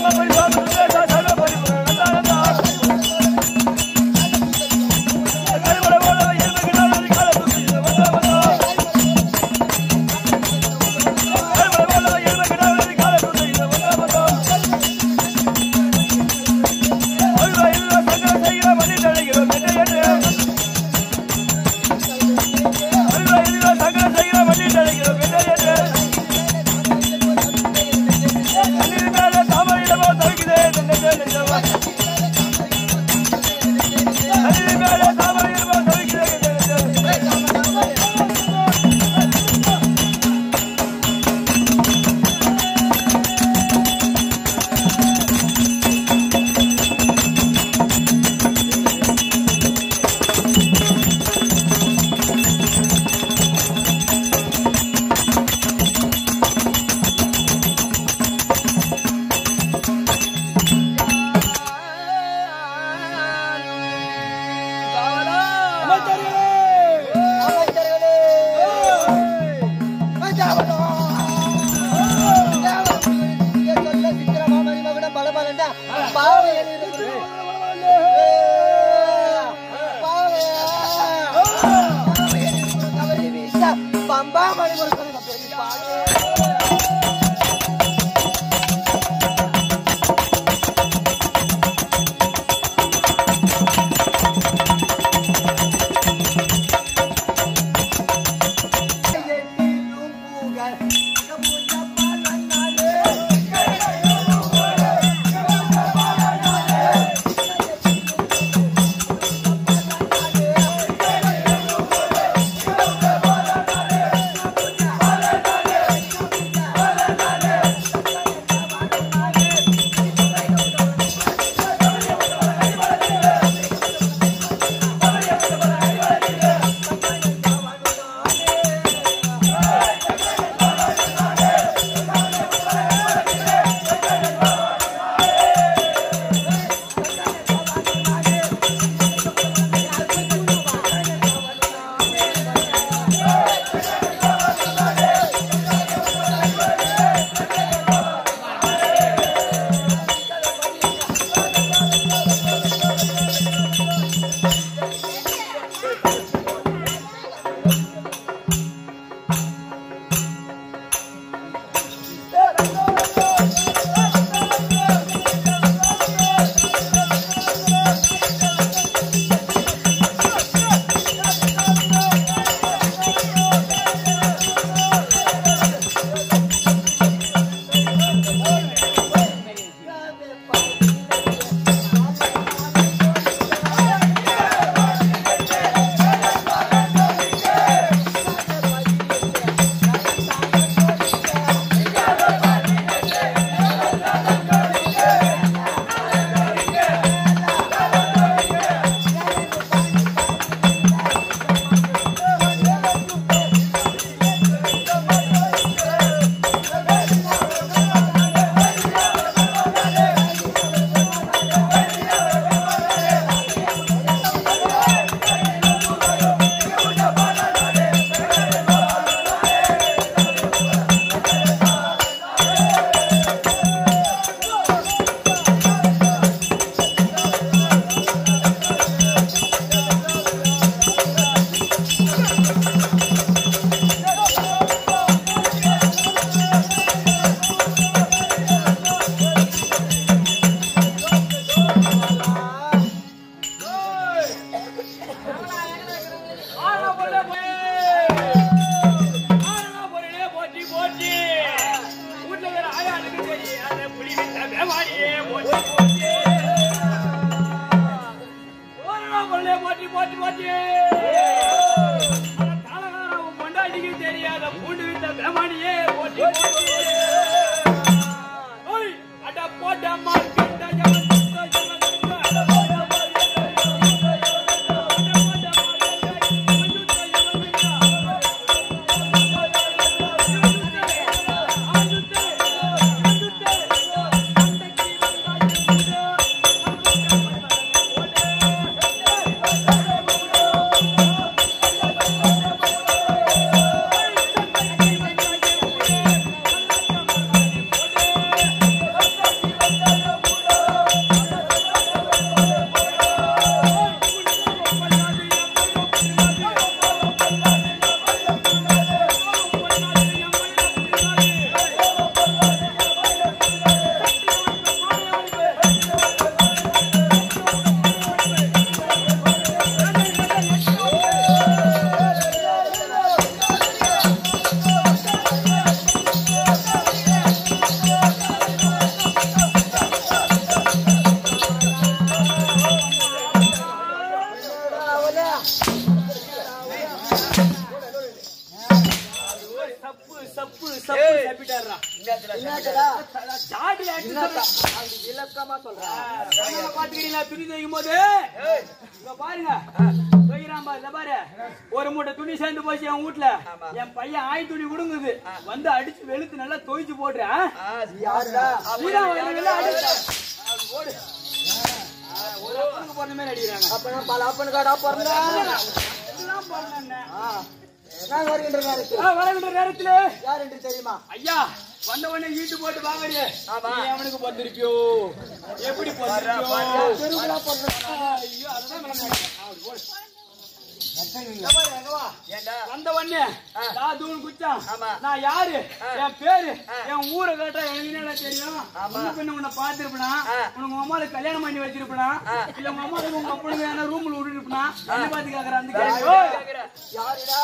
தாமரை ஆயிட்டாருடா என்னடா ஜாடி ஆயிட்டு என்னடா அது விளக்கமா சொல்றேன் பாத்துக்கிறீங்களா துணி தைக்கும் போது இங்க பாருங்க தொய்கிறான் பாரு இதை பாரு ஒரு மூட்டை துணி சேர்ந்து போச்சு என் வீட்டுல என் பையன் ஆய் துணி விடுங்குது வந்து அடிச்சு வெளுத்து நல்லா தொய்ச்சு போடுறேன் யாருடா சீனா வயலுல அடிச்சு போடு ஆ, ஒரு அப்பனுக்கு போன மாதிரி அடிக்கிறாங்க அப்ப பல அப்பனுக்காடா பிறந்தா எல்லாம் போடுறேன் நான் வருகின்ற நேரத்தில் வரவின்ற நேரத்துல யார் என்று தெரியுமா ஐயா வந்த உடனே ஈட்டு போட்டு வாங்கறியே நீ அவனுக்கு பொந்திருப்பியோ எப்படி பொந்திருப்பியோ தெருவுலா பிறந்த ஐயோ அதுதான் விளங்க அப்படி போடு வந்த உடனே நான் தூள் குச்சான் நான் யாரு என் பேரு என் ஊரை கேட்டா எனக்கு என்ன தெரியும் முன்ன பின்ன உன்னை பார்த்திருப்பனா உனக்கு உங்க அம்மாவுக்கு கல்யாணம் பண்ணி வச்சிருப்பனா இல்ல உங்க அம்மாவுக்கு உங்க அப்பனுக்கு என்ன ரூம்ல விட்டுருப்பனா என்ன பார்த்து கேக்குற அந்த கேள்வி யாருடா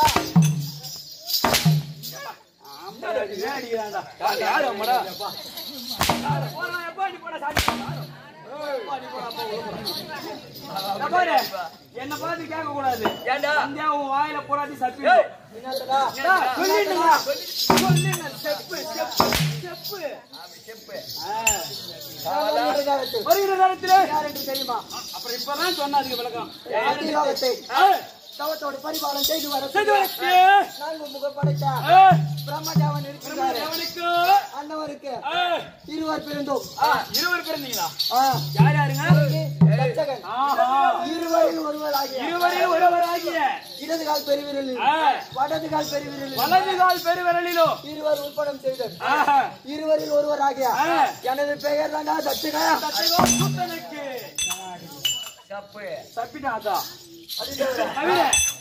ஆமா, ஏன் அடிக்கிறான்டா? யாரு, யாரு அம்மாடா? யாரு? போடா, எப்பா நீ போடா, சாமி. எப்பா நீ போடா, அப்பா உள்ள போடா. இங்க பாரு, என்னை பார்த்து கேட்க கூடாது வந்தியா, உன் வாயில போடாது சப்பி என்னடா சொல்லிடுங்க சொல்லுங்க செப்பு செப்பு செப்பு ஆ. நான் வருகின்ற நேரத்தில் வருகிற நேரத்துல யார் என்று தெரியுமா அப்புறம் இப்பதான் சொன்னா அதுக்கு விளக்கம் அதிலோகத்தை ஆ, தவத்தோடு பரிபாலம் செய்து வர செய்து வச்சு. நான்கு முக படைத்த ஆ, பிரம்மதேவன் இருக்கிறாரு எவனுக்கு? அண்ணவருக்கு ஆ, இருவர் பிறந்தோம் ஆ, இருவர் பிறந்தீங்களா ஆ, யார் யாருங்க தச்சகன் ஆஹா. இருவரில் ஒருவராகிய இருவரில் ஒருவராகிய இடது கால் பெருவிரலில் ஆ, வடது கால் பெருவிரலில் வலது கால் பெருவிரலிலோ இருவர் உட்படம் செய்தது ஆஹா. இருவரில் ஒருவராகிய ஆ. எனது பெயர் தாண்டா தச்சகா தத்தையோ சுத்தனுக்கு. தப்பிட்டான் அதான். தவிர.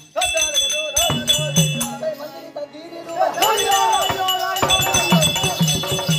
மந்திரி தந்தீர் இருவர். ஐயோ, ஐயோ, ஐயோ, ஐயோ.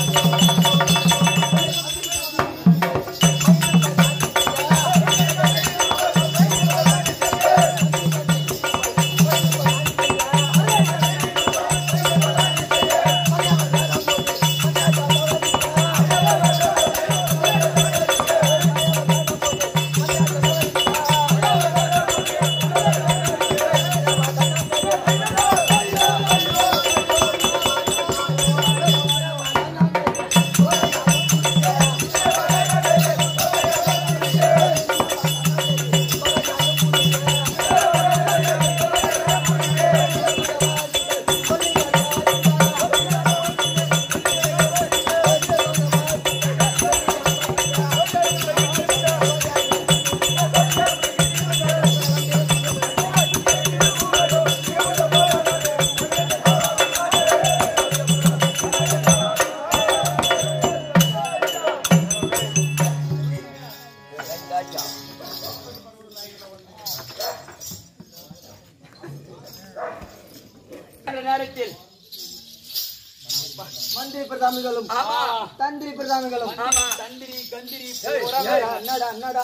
அந்த நேரத்தில் மந்திரி பிரதாமிகளும் தந்திரி பிரதாமிகளும் தந்திரி கந்திரி என்னடா, என்னடா என்னடா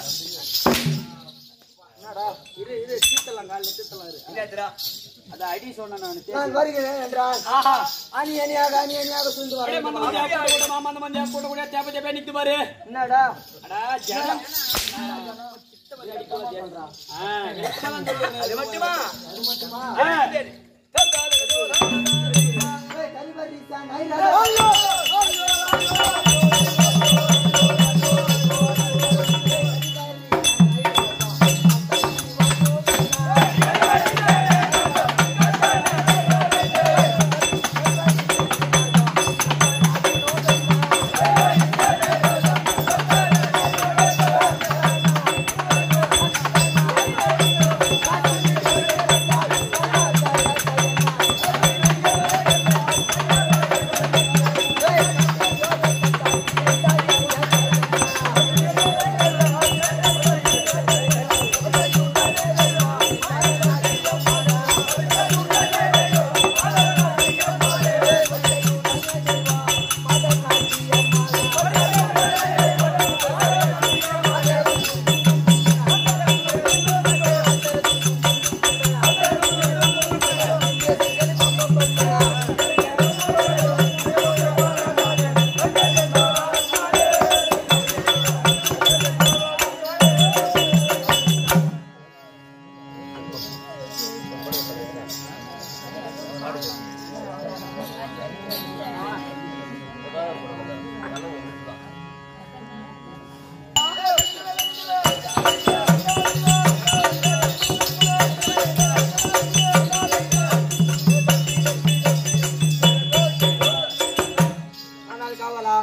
என்னடா இரு இரு சீத்தலாம் காலில் சீத்தலாம் இரு அத அடி சொன்னேன் நான் நான் வருகிறேன் என்றால் ஆஹா அணி அணியாக அணி அணியாக சுண்டு அப்படியே மந்த வர மந்தியா கூட கூட மாமா அந்த மந்தியா கூட கூட தேப்ப தேப்ப நிக்குது பாரு என்னடா அடா ஜனம் ஆ, இப்பதான் சொல்லுங்க. ஆ. ஏய், கரிவரி சான், ஐயா. ஆ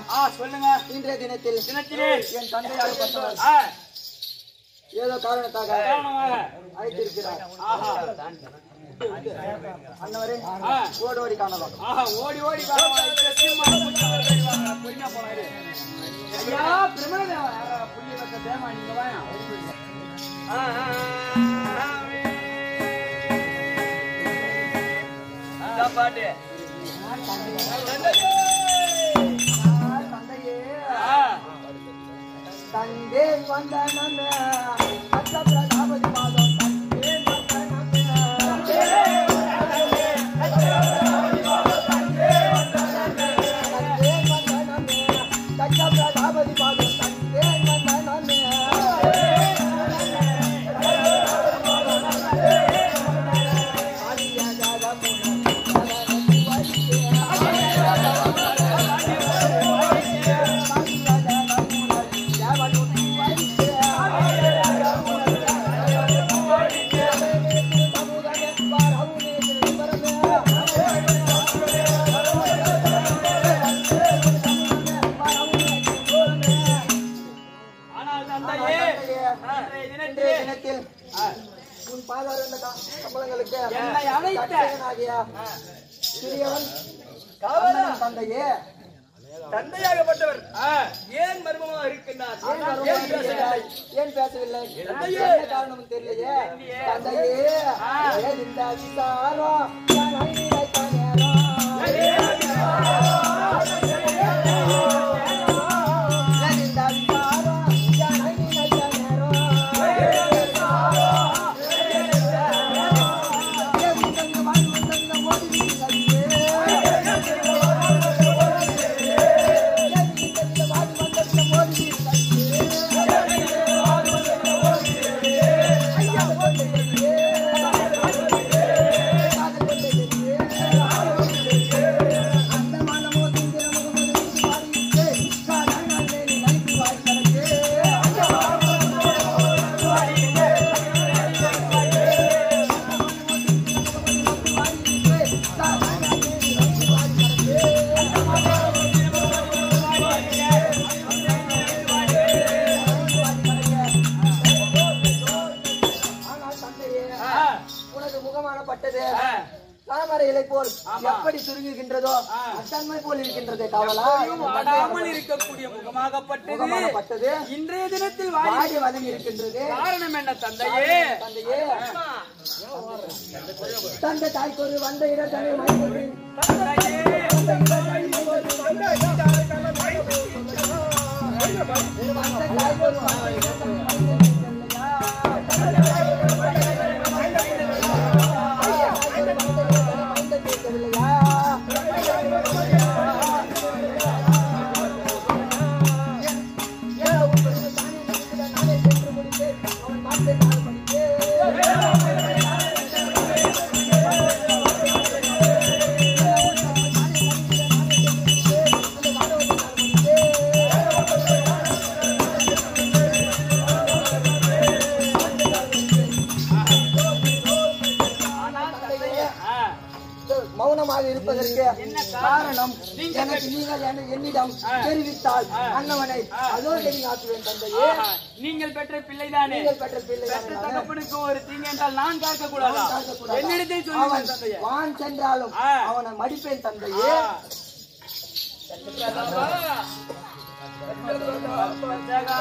ஆ சொல்லுங்க இன்றைய தினத்தில் தினத்திலே என் தந்தையாகப்பட்டவர் ஆ ஏதோ காரணத்தாக காரணமாக அழைத்திருக்கிறார் ஆஹா அன்னவரே ஆ. ஓடி ஓடி காணலாம் ஆஹா ஓடி ஓடி காரணமாக இப்ப சீமான் புடிச்சு வர தெரியுமா? பொறுமையா போனாரு ஐயா பிரம்மதேவா யாரா புள்ளி வைக்க தேமா நீங்க வாயா பாட்டு தந்தையே ஆ தந்தே வந்த நம்ம அத்த பிரதாபதி பாதம் தந்தே வந்த நம்ம தந்தே வந்த நம்ம அத்த பிரதாபதி பாதம் தந்தே வந்த நம்ம ஆனால் தந்தையே அன்றைய தினத்திலே தினத்தில் உன் பாதார கம்பளங்களுக்கு என்னை அழைத்த. தட்சகனாகிய சிறியவன் காவலன் தந்தையே தந்தையாகப்பட்டவர் ஆ ஏன் மர்மமாக இருக்கின்றார் ஏன் ஏன் வருவாய் பேசுகிறாய்? ஏன் பேசவில்லை தந்தையே. என்ன காரணம் தெரியலையே தந்தையே ஏன் இந்த விசாரம் என் அன்பினைத்த நேரம்? ஏன் இந்த விசாரம் என் அன்பினைத்த நேரம்? ஏன் உந்தங்க வாழ் உந்தங்க மோதி வீசுகிறீர்களே? ஏன் இந்த வாழ் உந்தங்க மோதி வீசுகிறீர்களே? ஆ உனது முகமானப்பட்டது ஆ தாமரை இலை போல் ஆமா. எப்படி சுருங்குகின்றதோ ஆ. அத்தன்மை போல் இருக்கின்றது காவலா வாடாமல் இருக்கக்கூடிய முகமாகப்பட்டது முகமானப்பட்டது இன்றைய தினத்தில் வாடி வாடி வதம் இருக்கின்றது காரணம் என்ன தந்தையே தந்தையே தந்த தாய்க்கொரு வந்த இடம் தன்னை மைக்கொரு தந்தையே வந்த தாய்க்கொரு வந்த இடம் தன்னை ஆ மௌனமாக இருப்பதற்கு என்ன காரணம் நீங்க எனக்கு நீங்கள் என்ன- என்னிடம் தெரிவித்தால் அண்ணவனை அதோ தெரிவி ஆக்குவேன் தந்தையே ஆஹா, நீங்கள் பெற்ற பிள்ளைதானே நீங்கள் பெற்ற பிள்ளை பெற்ற தகப்பனுக்கு ஒரு தீங்கு என்றால் நான் காக்க கூடாதா என்னிடத்தில் சொல்லுங்கள் அவன் தந்தையே வான் சென்றாலும் ஆ. அவனை மடிப்பேன் தந்தையே ஆ. பச்சகா.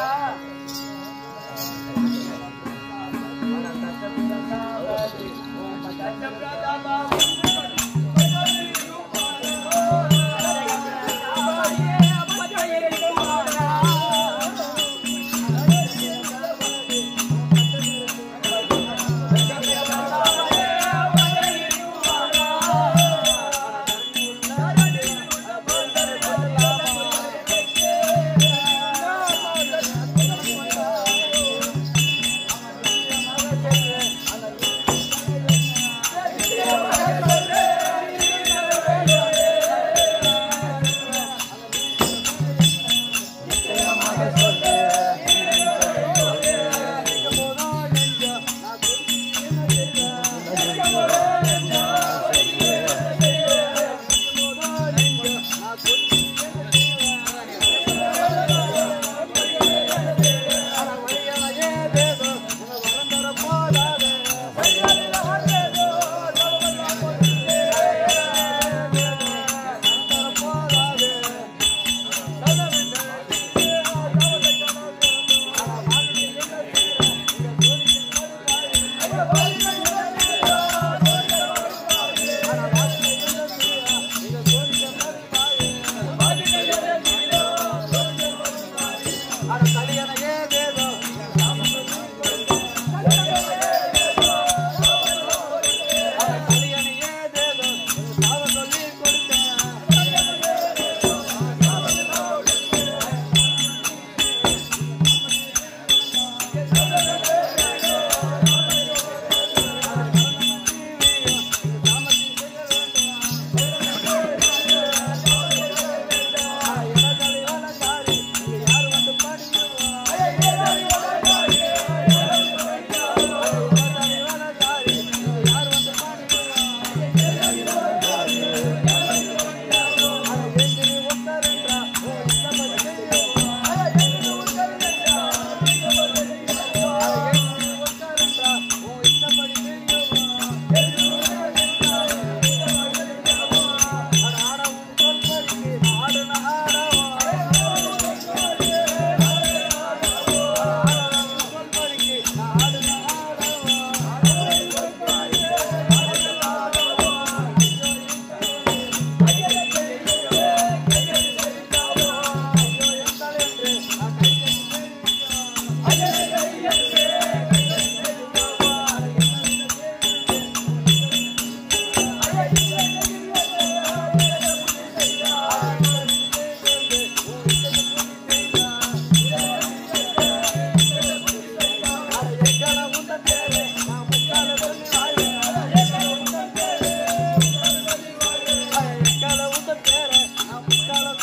ஆ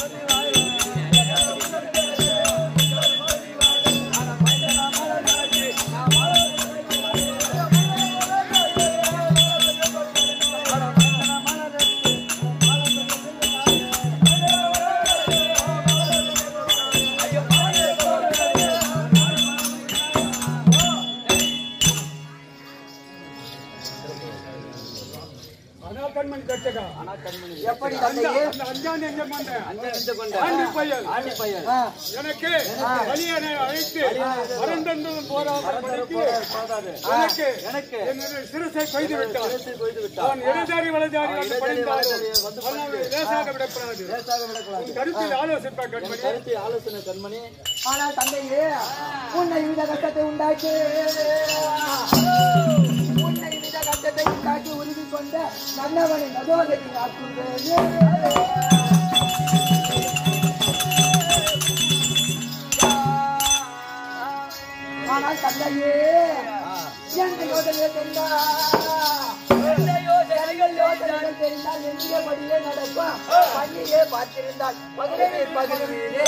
ஆனால் கண்மணி தச்சகா எப்படி தந்தையே அந்த அஞ்சாண்டு எங்க பண்ணேன் அஞ்சு நின்று கொண்ட ஆண்டி பையன் ஆண்டி பையன் ஆ, எனக்கு வலியனை அழைத்து மறந்தந்தும் போராத படிக்கு எனக்கு எனக்கு என்னுடைய சிறுசை கொய்து விட்டான் சிரசை கொய்து விட்டார் அவன் இடதாரி வலதாரி வந்து இடதாரி, படித்தாலும் வலதாரி வந்து அவனை லேசாக விடப்படாது லேசாக விடக்கூடாது உன் கருத்தில் ஆலோசிப்பா கண்மணி கருத்து ஆலோசனை கண்மணி ஆனால் தந்தையே உன்னை வித கஷ்டத்தை உண்டாக்கி உன்னை வித கஷ்டத்தை உண்டாக்கி உறுதி கொண்ட மன்னவனை நகோதரி ஆனால் தந்தையே எந்த யோசனையை தெரிந்தா எந்த யோசனைகள் யோசனைகள் தெரிந்தால் எண்ணியபடியே நடக்கும் பண்ணியே பார்த்திருந்தால் பகிரவே பகிர்வீரே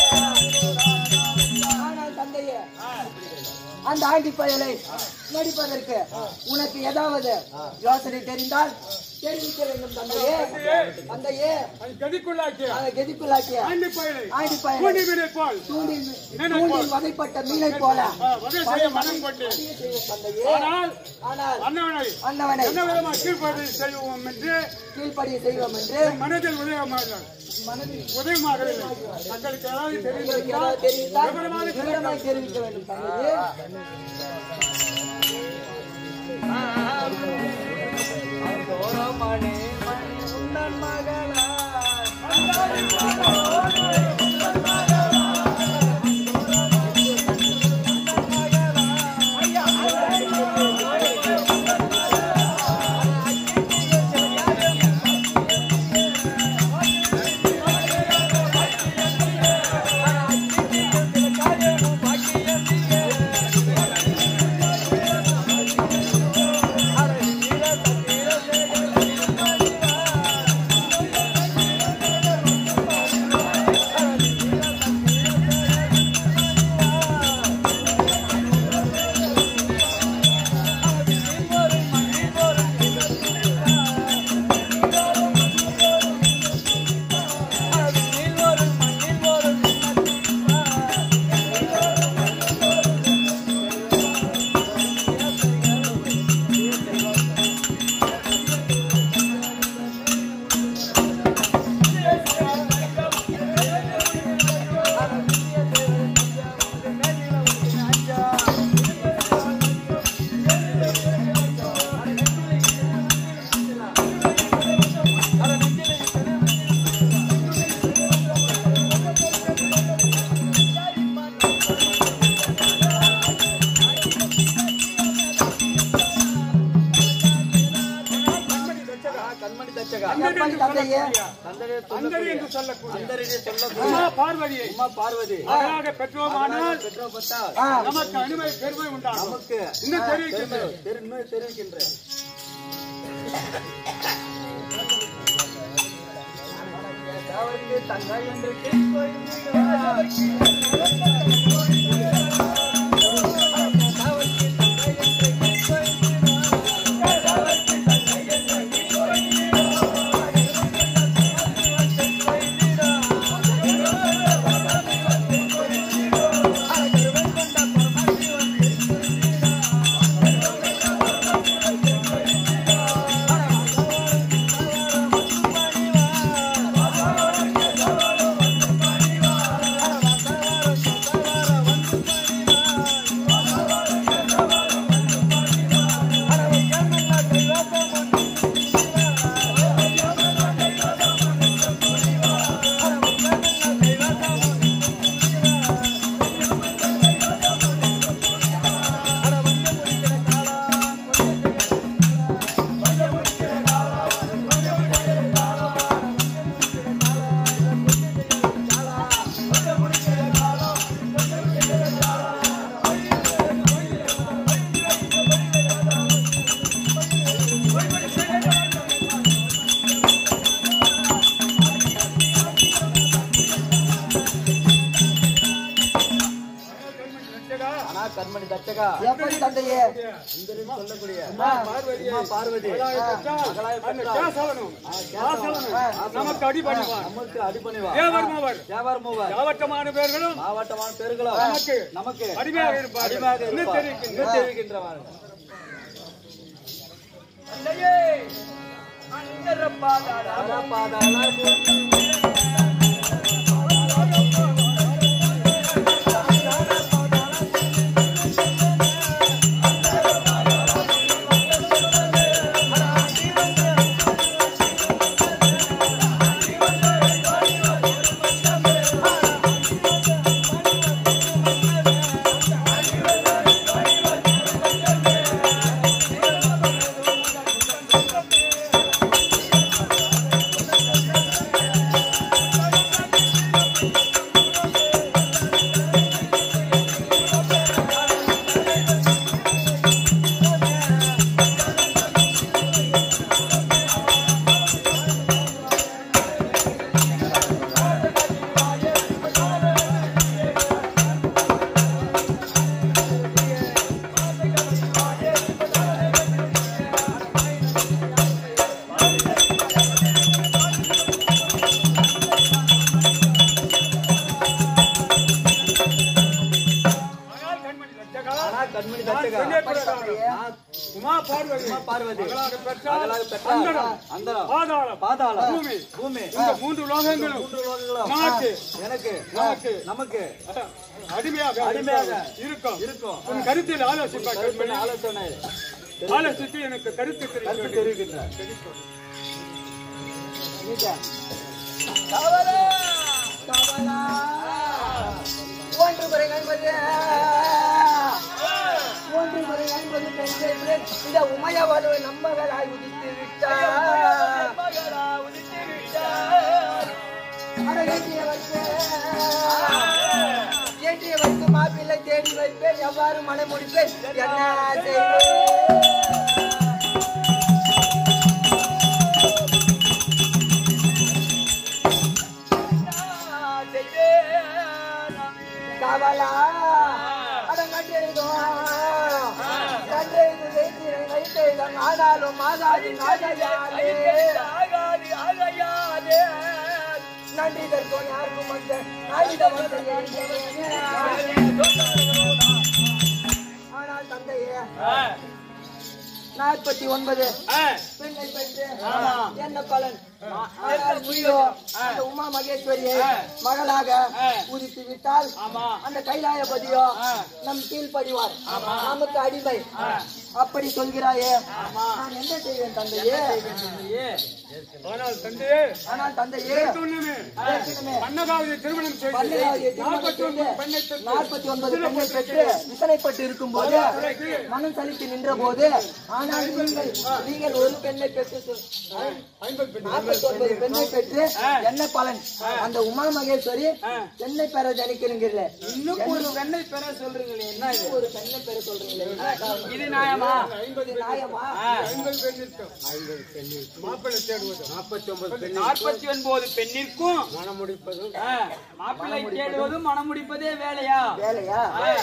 ஆனால் தந்தையே அந்த ஆண்டி பயலை நடிப்பதற்கு உனக்கு ஏதாவது யோசனை தெரிந்தால் தெரிவிக்க வேண்டும் தந்தையே தந்தையே அது கதிக்குள்ளாக்கிய அதை கெதிக்குள்ளாக்கிய ஆண்டி பயிரை ஆண்டி பயலை கூண்டி மீனை போல் தூண்டில் தூண்டில் வகைப்பட்ட மீனை போல ஆ, வகை செய்ய மனம் கொண்டு பதிய செய்யும் தந்தையே ஆனால் ஆனால் அண்ணவனை அண்ணவனை என்ன விதமாக கீழ்ப்படி செய்வோம் என்று கீழ்ப்படிய செய்வோம் என்று மனதில் உதயமாக மனதில் உதயமாகவில்லை தங்களுக்கு ஏதாவது உங்களுக்கு தெரிந்திருந்தால் ஏதாவது தெரிவித்தால் விவரமாக விவரமாய் தெரிவிக்க வேண்டும் தந்தையே கண்மணி தச்சகா எப்படி தந்தையே தந்தரே அந்தரி என்று சொல்லக்கூடிய தந்தரே சொல்லக்கூடிய உமா பார்வதியை அம்மா பார்வதி மகளாக பெற்றோமானால் பெற்றோப்பட்டால் ஆ, நமக்கு அனுமதி பெருமை உண்டாகும் நமக்கு இன்னும் தெரிவிக்கின்றேன் பெருமை தெரிவிக்கின்றேன் தங்கா என்று ஆ கண்மணி தச்சகா எப்படி தந்தையே சொல்லக்கூடிய உமா பார்வதி மகளாய் அந்த பெற்றார். கேசவனும் வாசவனும் நமக்கு அடிபணிவார் நமக்கு அடிபணிவார் தேவர் மூவர் வியாபார மூவர் யாவட்டமான பேர்களும் மாவட்டமான பெருகளும் நமக்கு நமக்கு அடிமையாக இருப்பார் அடிமையாக இன்னும் இருப்பார். தெரிவிக்கின்ற இன்னும் தெரிவிக்கின்றவாறு தந்தையே அந்தரப்பாதாரா ராஜா பாதாள ஆனால் கண்மணி தச்சகா ஆனால் கண்மணி நான் தச்சகா பெண்ணே பிறந்தவன். உமா பார்வதி உமா பார்வதி மகளாக பெற்றார். மகளாக பெற்றார். அந்தரம், அந்தரம், பாதாளம் பாதாளம், பூமி பூமி இந்த மூன்று லோகங்களும் மூன்று உலகங்களும் நமக்கு, எனக்கு நமக்கு, நமக்கு அடிமையாக அடிமையாக இருக்கும் இருக்கும் உன் கருத்தில் ஆலோசிப்பார் கருத்தின் கண்மணி ஆலோசனை ஆலோசித்து எனக்கு கருத்து கருத்து தெரிவிக்க தெரிவிக்கின்றார் காவலா ஒன்று முறை என்பது ஒன்று முறை என்பது பெண்கள் இந்த உமையவரு நம்பகளாய் உதித்து விட்டார் மகளா உதித்து விட்டார் அழகியவருக்கு ஏற்றியவருக்கு மாப்பிள்ளை தேடி வைப்பேன் எவ்வாறு மனம் முடிப்பேன் என்ன செய்வேன் காவலா அடங்கட்டெழுதோ கண்டெழுது வைத்திரை வைத்தெழுதம் ஆனாலும் ஆகாது நாகையாலே நன்றி தற்போது யாருக்கும் வந்த ஆயுதம் வந்த ஆனால் தந்தையே நாற்பத்தி ஒன்பது பெண்ணை பெற்று என்ன பலன் ஆனால் நீயோ அந்த உமா மகேஸ்வரியை மகளாக உதித்து விட்டால் அந்த கைலாயபதியோ நம் கீழ்ப்படிவார் நமக்கு அடிமை அப்படி சொல்கிறாயே நான் என்ன செய்வேன் தந்தையே ஆனால் தந்தையே ஆனால் தந்தையே சொன்னமே ஏற்கனவே அன்னகாவதி திருமணம் செய்து பள்ளியாகிய திருமணம் நாற்பத்தி ஒன்பது பெண்ணை செய்து பெற்று நாற்பத்தி ஒன்பது பெண்ணை பெற்று விசனைப்பட்டு இருக்கும் போது மனம் சலித்து நின்ற போது ஆனால் நீங்கள் நீங்கள் ஒரு பெண்ணை பெற்று நாற்பத்தி ஒன்பது பெண்ணை பெற்று என்ன பலன் அந்த உமா மகேஸ்வரி பெண்ணை பெற ஜனிக்கிறீங்களே இன்னும் ஒரு பெண்ணை பெற சொல்றீங்களே என்ன இது ஒரு பெண்ணை பெற சொல்றீங்களே என்ன காரணம்? இது நியாயமா இது நியாயமா ஐம்பது பெண்ணிற்கும் மாப்பிள்ளை தேடுவது நாற்பத்தி ஒன்பது பெண் நாற்பத்தி ஒன்பது பெண்ணிற்கும் மனம் முடிப்பதும் ஆ, மாப்பிள்ளை தேடுவதும் மனம் முடிப்பதே வேலையா வேலையா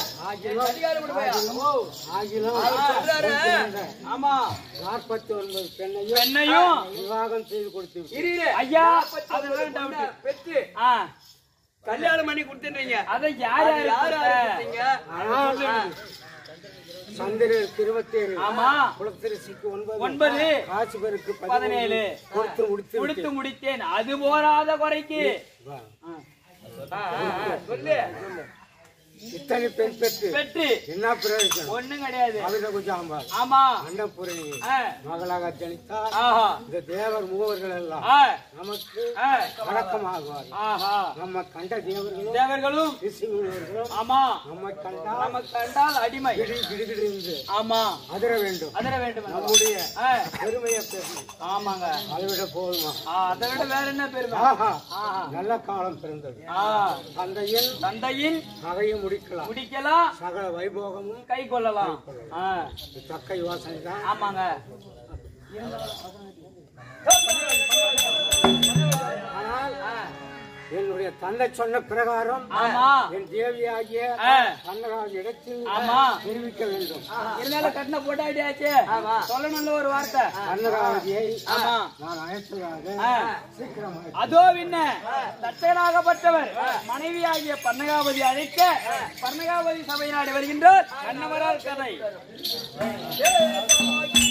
ஆகிலும் ஆமா நாற்பத்தி ஒன்பது பெண்ணையும் பெண்ணையும் விவாகம் செய்து கொடுத்து விட்டேன். ஐயா அதுதான் doubt. பெற்று ஆ, கல்யாணம் பண்ணி கொடுத்துறீங்க அதை யார் யார் யார் கொடுத்த? கொடுத்தீங்க ஆனால் சந்திரருக்கு இருபத்தி ஏழு ஆமா குலத்திரிசிக்கு ஒன்பது ஒன்பது காசு பேருக்கு பதினேழு கொடுத்து முடித்து கொடுத்து முடித்தேன் அது போராத குறைக்கு வா. ஆ. சொல்லு இத்தனை பெண் பெற்று பெற்று என்ன பிரயோஜனம் ஒண்ணும் கிடையாது அவித குஜாம்பாள் ஆமா அன்னபூரணி ஆ, மகளாக ஜனித்தால் ஆஹா இந்த தேவர் மூவர்கள் எல்லாம் ஆ, நமக்கு ஆ, வழக்கமாகுவார் ஆஹா நம்ம கண்ட தேவர்களும் தேவர்களும் ரிஷிமுனிவர்களும் ஆமா நம்மை கண்டால் நமக்கு கண்டால் அடிமை கிடி கிடுகிடு ஆமா அதிர வேண்டும் அதிர வேண்டும் நம்முடைய ஆ, பெருமையை பேசணும் ஆமாங்க அளவிட போதுமா ஆ, அதை விட வேற என்ன பெருமை ஆஹா ஆஹா நல்ல காலம் பிறந்தது ஆ, தந்தையின் தந்தையின் நகையை முடிக்கலாம் முடிக்கலாம் சகல வைபோகமும் கை கொள்ளலாம் ஆ, தக்க யோசனை தான் ஆமாங்க ஆனால் ஆ, என்னுடைய தந்தை சொன்ன பிரகாரம் ஆமா என் தேவியாகிய ஆ. கண்ணகால் இடத்தில் ஆமா. தெரிவிக்க வேண்டும் இருந்தாலும் கட்டின போட்டாடியாச்சு சொல்லணும்ல ஒரு வார்த்தை கண்ணகாவதியை ஆமா நான் அழைத்ததாக ஆ. சீக்கிரமாக அதோ விண்ண தச்சனாகப்பட்டவர் மனைவியாகிய பன்னகாவதி அழைக்க பன்னகாவதி சபை நாடு வருகின்றார் கண்ணவரால் கதை